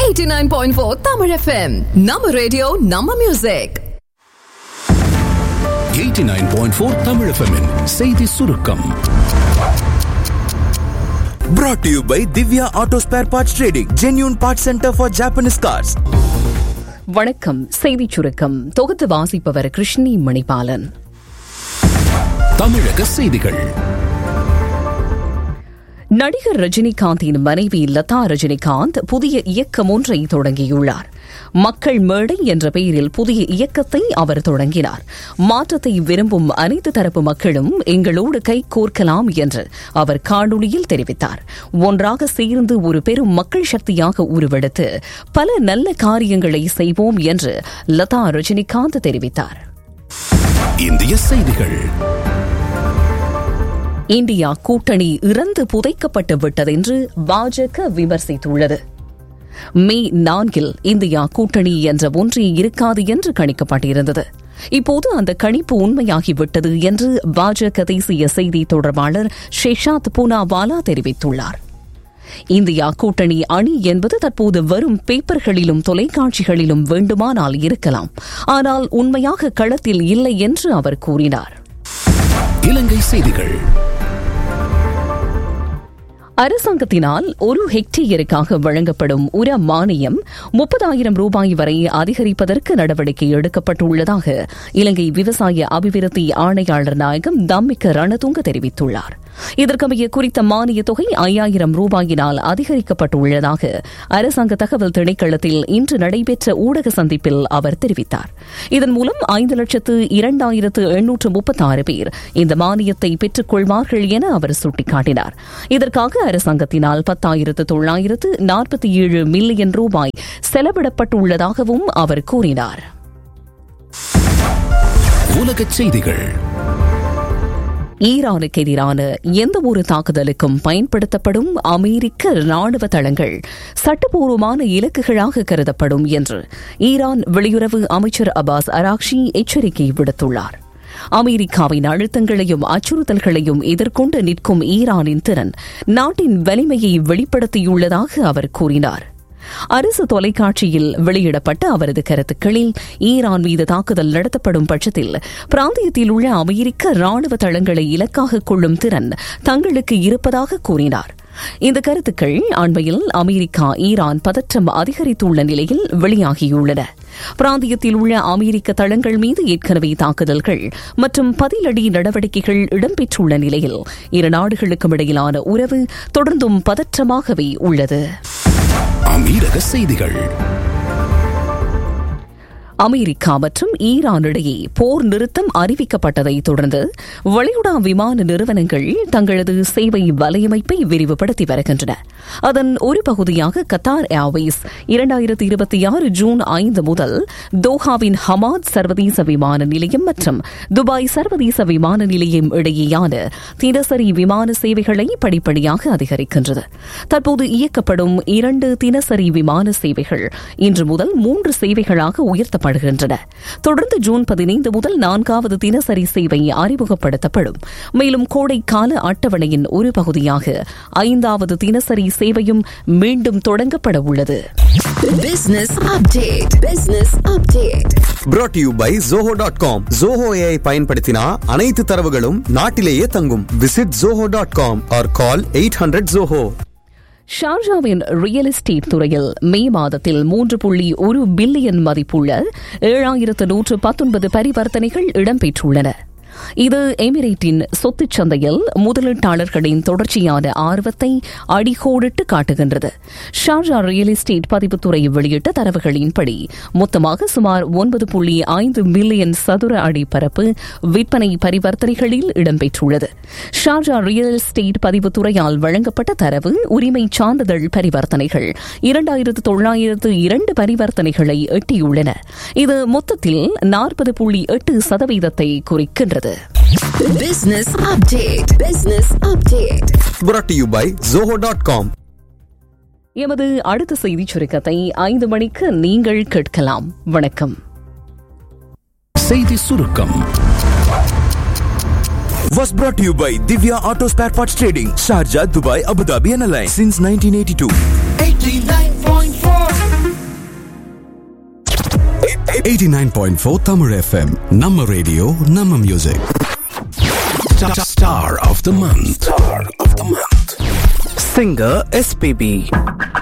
89.4 Tamil FM நம்ம radio நம்ம music 89.4 Tamil FM -இன் செய்தி சுருக்கம் Brought to you by Divya Auto Spare Parts Trading, genuine parts center for Japanese cars. வணக்கம் செய்திச் சுருக்கம் தொகுத்து வாசிப்பவர் கிருஷ்ணி மணிபாலன் தமிழக செய்திகள் நடிகர் ரஜினிகாந்தின் மனைவி லதா ரஜினிகாந்த் புதிய இயக்கம் ஒன்றை தொடங்கியுள்ளார் மக்கள் மேடை என்ற பெயரில் புதிய இயக்கத்தை அவர் தொடங்கினார் மாற்றத்தை விரும்பும் அனைத்து தரப்பு மக்களும் எங்களோடு கை கோர்க்கலாம் என்று அவர் காணொலியில் தெரிவித்தார் ஒன்றாக சேர்ந்து ஒரு பெரும் மக்கள் சக்தியாக உருவெடுத்து பல நல்ல காரியங்களை செய்வோம் என்று லதா ரஜினிகாந்த் தெரிவித்தார் இந்திய செய்திகள் இந்தியா கூட்டணி இறந்து புதைக்கப்பட்டு விட்டதென்று பாஜக விமர்சித்துள்ளது மே நான்கில் இந்தியா கூட்டணி என்ற ஒன்றே இருக்காது என்று கணிக்கப்பட்டிருந்தது இப்போது அந்த கணிப்பு உண்மையாகிவிட்டது என்று பாஜக தேசிய செய்தி தொடர்பாளர் ஷேஷாத் பூனாவாலா தெரிவித்துள்ளார் இந்தியா கூட்டணி அணி என்பது தற்போது வரும் பேப்பர்களிலும் தொலைக்காட்சிகளிலும் வேண்டுமானால் இருக்கலாம் ஆனால் உண்மையாக களத்தில் இல்லை என்று அவர் கூறினார் இலங்கை செய்திகள் அரசாங்கத்தினால் ஒரு ஹெக்டேயருக்காக வழங்கப்படும் உர மானியம் முப்பதாயிரம் ரூபாய் வரை அதிகரிப்பதற்கு நடவடிக்கை எடுக்கப்பட்டுள்ளதாக இலங்கை விவசாய அபிவிருத்தி ஆணையாளர் நாயகம் தம்மிக்க ரணதுங்க தெரிவித்துள்ளார் இதற்கமைய குறித்த மானிய தொகை ஐயாயிரம் ரூபாயினால் அதிகரிக்கப்பட்டுள்ளதாக அரசாங்க தகவல் திணைக்களத்தில் இன்று நடைபெற்ற ஊடக சந்திப்பில் அவர் தெரிவித்தார் இதன் மூலம் ஐந்து லட்சத்து இரண்டாயிரத்து எண்ணூற்று முப்பத்தாறு பேர் இந்த மானியத்தை பெற்றுக் கொள்வார்கள் என அவர் சுட்டிக்காட்டினார் இதற்காக அரசாங்கத்தினால் பத்தாயிரத்து தொள்ளாயிரத்து நாற்பத்தி ஏழு மில்லியன் ரூபாய் செலவிடப்பட்டுள்ளதாகவும் அவர் கூறினார் உலகச் செய்திகள் ஈரானுக்கு எதிரான எந்த ஒரு தாக்குதலுக்கும் பயன்படுத்தப்படும் அமெரிக்க ராணுவ தளங்கள் சட்டப்பூர்வமான இலக்குகளாக கருதப்படும் என்று ஈரான் வெளியுறவு அமைச்சர் அபாஸ் அராக்ஷி எச்சரிக்கை விடுத்துள்ளார் அமெரிக்காவின் அழுத்தங்களையும் அச்சுறுத்தல்களையும் எதிர்கொண்டு நிற்கும் ஈரானின் திறன் நாட்டின் வலிமையை வெளிப்படுத்தியுள்ளதாக அவர் கூறினார் அரசு தொலைக்காட்சியில் வெளியிடப்பட்ட அவரது கருத்துக்களில் ஈரான் மீது தாக்குதல் நடத்தப்படும் பட்சத்தில் பிராந்தியத்தில் உள்ள அமெரிக்க ராணுவ தளங்களை இலக்காக கொள்ளும் திறன் தங்களுக்கு இருப்பதாக கூறினார் இந்த கருத்துக்கள் அண்மையில் அமெரிக்கா ஈரான் பதற்றம் அதிகரித்துள்ள நிலையில் வெளியாகியுள்ளன பிராந்தியத்தில் உள்ள அமெரிக்க தளங்கள் மீது ஏற்கனவே தாக்குதல்கள் மற்றும் பதிலடி நடவடிக்கைகள் இடம்பெற்றுள்ள நிலையில் இரு நாடுகளுக்கும் இடையிலான உறவு தொடர்ந்தும் பதற்றமாகவே உள்ளது அமீரக செய்திகள் அமெரிக்கா மற்றும் ஈரான் இடையே போர் நிறுத்தம் அறிவிக்கப்பட்டதை தொடர்ந்து வளைகுடா விமான நிறுவனங்கள் தங்களது சேவை வலையமைப்பை விரிவுபடுத்தி வருகின்றன அதன் ஒரு பகுதியாக கத்தார் ஏர்வேஸ் இரண்டாயிரத்தி இருபத்தி ஆறு ஜூன் ஐந்து முதல் தோஹாவின் ஹமாத் சர்வதேச விமான நிலையம் மற்றும் துபாய் சர்வதேச விமான நிலையம் இடையேயான தினசரி விமான சேவைகளை படிப்படியாக அதிகரிக்கின்றது தற்போது இயக்கப்படும் இரண்டு தினசரி விமான சேவைகள் இன்று முதல் மூன்று சேவைகளாக உயர்த்தப்படும் செயல்படுகின்றன தொடர்ந்து ஜூன் பதினைந்து முதல் நான்காவது தினசரி சேவை அறிமுகப்படுத்தப்படும் மேலும் கோடைக்கால அட்டவணையின் ஒரு பகுதியாக ஐந்தாவது தினசரி சேவையும் மீண்டும் தொடங்கப்பட உள்ளது Business update. Business update. Brought to you by Zoho.com. Zoho AI பயன்படுத்தினா அனைத்து தரவுகளும் நாட்டிலேயே தங்கும் visit Zoho.com or call 800 Zoho. ஷார்ஜாவின் ரியல் எஸ்டேட் துறையில் மே மாதத்தில் மூன்று புள்ளி ஒரு பில்லியன் மதிப்புள்ள ஏழாயிரத்து நூற்று பத்தொன்பது பரிவர்த்தனைகள் இடம்பெற்றுள்ளன இது எமிரேட்டின் சொத்துச் சந்தையில் முதலீட்டாளர்களின் தொடர்ச்சியான ஆர்வத்தை அடிகோடிட்டு காட்டுகின்றது ஷார்ஜா ரியல் எஸ்டேட் பதிவுத்துறை வெளியிட்ட தரவுகளின்படி மொத்தமாக சுமார் ஒன்பது புள்ளி ஐந்து மில்லியன் சதுர அடி பரப்பு விற்பனை பரிவர்த்தனைகளில் இடம்பெற்றுள்ளது ஷார்ஜா ரியல் எஸ்டேட் பதிவுத்துறையால் வழங்கப்பட்ட தரவு உரிமை சான்றிதழ் பரிவர்த்தனைகள் இரண்டாயிரத்து தொள்ளாயிரத்து இரண்டு பரிவர்த்தனைகளை எட்டியுள்ளன இது மொத்தத்தில் நாற்பது புள்ளி எட்டு சதவீதத்தை குறிக்கின்றது Business update. Business update. Brought to you by Zoho.com. எமது அடுத்த செய்திச் சுருக்கத்தை ஐந்து மணிக்கு நீங்கள் கேட்கலாம் வணக்கம் செய்தி சுருக்கம் Was brought to you by Divya Auto Spare Parts Trading, Sharjah, Dubai, Abu Dhabi and Alliance since 1982. 89.4 89.4 Tamil FM. Nama radio, Nama music. Star of the month. Star of the month. Singer SPB